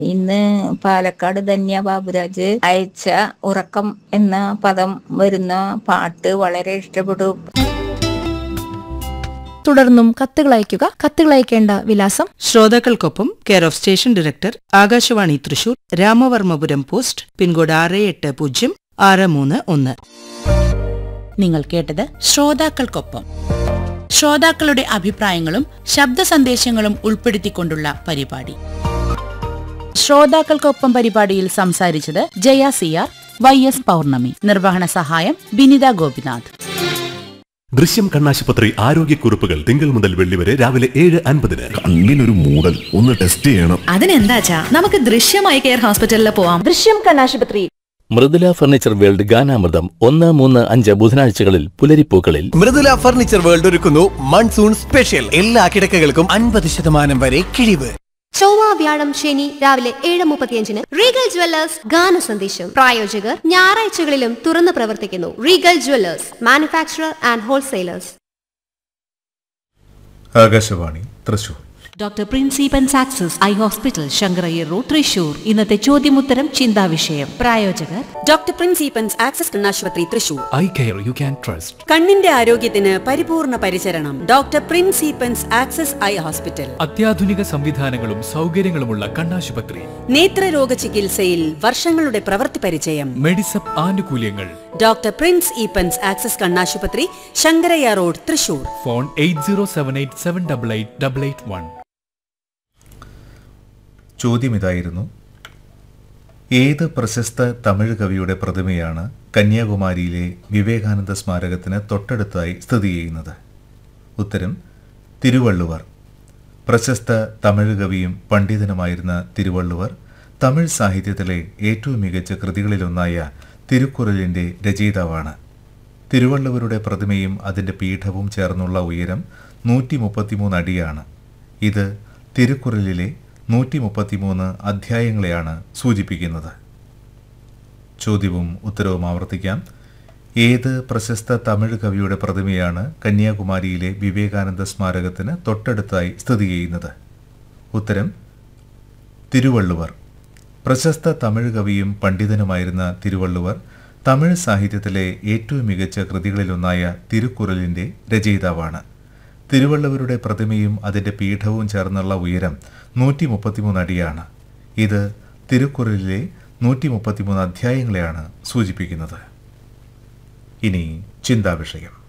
ഇന്ന് പാലക്കാട് ധന്യ ബാബുരാജ് അയച്ച ഉറക്കം എന്ന പദം വരുന്ന പാട്ട് വളരെ ഇഷ്ടപ്പെട്ടു തുടർന്നും കത്തുകൾ അയയ്ക്കുക കത്തുകൾ അയക്കേണ്ട വിലാസം ശ്രോതാക്കൾക്കൊപ്പം care of station director Akashvani Thrissur Ramavarmapuram post pincode ആറ് എട്ട് പൂജ്യം ആറ് മൂന്ന് ഒന്ന് നിങ്ങൾ കേട്ടത് ശ്രോതാക്കൾക്കൊപ്പം ശ്രോതാക്കളുടെ അഭിപ്രായങ്ങളും ശബ്ദ സന്ദേശങ്ങളും ഉൾപ്പെടുത്തിക്കൊണ്ടുള്ള പരിപാടി ശ്രോതാക്കൾക്കൊപ്പം പരിപാടിയിൽ സംസാരിച്ചത് Jaya C R Y S Pournami നിർവഹണ സഹായം ബിനിത ഗോപിനാഥ് ദൃശ്യം കണ്ണാശുപത്രി ആരോഗ്യക്കുറിപ്പുകൾ തിങ്കൾ മുതൽ വെള്ളി വരെ രാവിലെ ഏഴ് അൻപതിന് കണ്ണിനൊരു മൂടൽ ഒന്ന് ടെസ്റ്റ് ചെയ്യണം അതിനെന്താച്ചാ നമുക്ക് ദൃശ്യമായി കെയർ ഹോസ്പിറ്റലിൽ പോവാം ദൃശ്യം കണ്ണാശുപത്രി മൃദുല ഫർണിച്ചർ വേൾഡ് ഗാനാമൃതം ഒന്ന് മൂന്ന് അഞ്ച് ബുധനാഴ്ചകളിൽ പുലരിപ്പൂക്കളിൽ മൃദുല ഫർണിച്ചർ വേൾഡ് ഒരുക്കുന്നു മൺസൂൺ സ്പെഷ്യൽ എല്ലാ കിടക്കകൾക്കും അൻപത് ശതമാനം വരെ കിഴിവ് ചൊവ്വ വ്യാഴം ശനി രാവിലെ ഏഴ് മുപ്പത്തിയഞ്ചിന് റീഗൽ ജ്വല്ലേഴ്സ് ഗാന സന്ദേശം പ്രായോജകർ ഞായറാഴ്ചകളിലും തുറന്നു പ്രവർത്തിക്കുന്നു Regal jewellers manufacturer and wholesalers Akashvani Thrissur doctor പ്രിൻസിപ്പൻ സാക്സസ് eye hospital Shankarayyar road Thrissur ഇന്നത്തെ ചോദ്യമുത്തരം ചിന്താവിഷയം പ്രായോജകർ ഡോക്ടർ പ്രിൻസിപ്പൻസ് ആക്സസ് കണ്ണാശുപത്രി Thrissur eye care you can trust കണ്ണിന്റെ ആരോഗ്യത്തിന് പരിപൂർണ പരിചരണം ഡോക്ടർ പ്രിൻസിപ്പൻസ് ആക്സസ് ഐ ഹോസ്പിറ്റൽ അത്യാധുനിക സംവിധാനങ്ങളും സൗകര്യങ്ങളുമുള്ള കണ്ണാശുപത്രി നേത്രരോഗ ചികിത്സയിൽ വർഷങ്ങളുടെ പ്രവൃത്തി പരിചയം മെഡിസപ്പ് ആനുകൂല്യങ്ങൾ ഡോക്ടർ പ്രിൻസ് ഈപ്പൻസ് ആക്സസ് കണ്ണാശുപത്രി Sankaraiah road Thrissur phone eight zero seven eight seven double eight double eight one ചോദ്യം ഇതായിരുന്നു ഏത് പ്രശസ്ത തമിഴ് കവിയുടെ പ്രതിമയാണ് കന്യാകുമാരിയിലെ വിവേകാനന്ദ സ്മാരകത്തിന് തൊട്ടടുത്തായി സ്ഥിതി ചെയ്യുന്നത് ഉത്തരം തിരുവള്ളുവർ പ്രശസ്ത തമിഴ് കവിയും പണ്ഡിതനുമായിരുന്ന തിരുവള്ളുവർ തമിഴ് സാഹിത്യത്തിലെ ഏറ്റവും മികച്ച കൃതികളിലൊന്നായ തിരുക്കുറലിൻ്റെ രചയിതാവാണ് തിരുവള്ളുവരുടെ പ്രതിമയും അതിൻ്റെ പീഠവും ചേർന്നുള്ള ഉയരം നൂറ്റി മുപ്പത്തിമൂന്ന് അടിയാണ് ഇത് തിരുക്കുറലിലെ നൂറ്റി മുപ്പത്തിമൂന്ന് അധ്യായങ്ങളെയാണ് സൂചിപ്പിക്കുന്നത് ചോദ്യവും ഉത്തരവും ആവർത്തിക്കാം ഏത് പ്രശസ്ത തമിഴ് കവിയുടെ പ്രതിമയാണ് കന്യാകുമാരിയിലെ വിവേകാനന്ദ സ്മാരകത്തിന് തൊട്ടടുത്തായി സ്ഥിതി ചെയ്യുന്നത് ഉത്തരം തിരുവള്ളുവർ പ്രശസ്ത തമിഴ് കവിയും പണ്ഡിതനുമായിരുന്ന തിരുവള്ളുവർ തമിഴ് സാഹിത്യത്തിലെ ഏറ്റവും മികച്ച കൃതികളിലൊന്നായ തിരുക്കുറലിൻ്റെ രചയിതാവാണ് തിരുവള്ളുവരുടെ പ്രതിമയും അതിൻ്റെ പീഠവും ചേർന്നുള്ള ഉയരം നൂറ്റി മുപ്പത്തിമൂന്ന് അടിയാണ് ഇത് തിരുക്കുറലിലെ നൂറ്റി മുപ്പത്തിമൂന്ന് അധ്യായങ്ങളെയാണ് സൂചിപ്പിക്കുന്നത് ഇനി ചിന്താവിഷയം